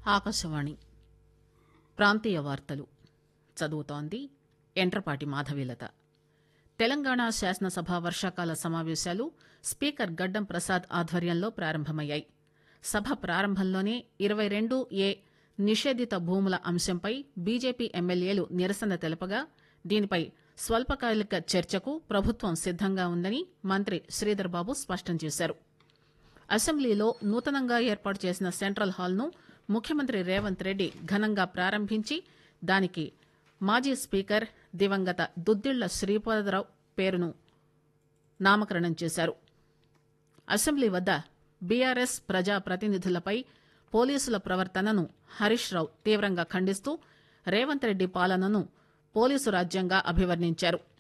ఆకాశవాణి ప్రాంతీయ వార్తలు చదువుతోంది ఎంట్రపాటి మాధవీలత తెలంగాణ శాసనసభ వర్షాకాల సమావేశాలు స్పీకర్ గడ్డం ప్రసాద్ ఆధ్వర్యంలో ప్రారంభమయ్యాయి సభ ప్రారంభంలోనే ఇరవై రెండు ఏ నిషేధిత భూముల అంశంపై బీజేపీ ఎమ్మెల్యేలు నిరసన తెలపగా దీనిపై స్వల్పకాలిక చర్చకు ప్రభుత్వం సిద్దంగా ఉందని మంత్రి శ్రీధర్ బాబు స్పష్టం చేశారు అసెంబ్లీలో నూతనంగా ఏర్పాటు చేసిన సెంట్రల్ హాల్ను ముఖ్యమంత్రి రేవంత్ రెడ్డి ఘనంగా ప్రారంభించి దానికి మాజీ స్పీకర్ దివంగత దుద్దిళ్ల శ్రీపాదరావు పేరును నామకరణం చేశారు అసెంబ్లీ వద్ద బీఆర్ఎస్ ప్రజా ప్రతినిధులపై పోలీసుల ప్రవర్తనను హరీష్ రావు తీవ్రంగా ఖండిస్తూ రేవంత్ రెడ్డి పాలనను పోలీసు రాజ్యంగా అభివర్ణించారు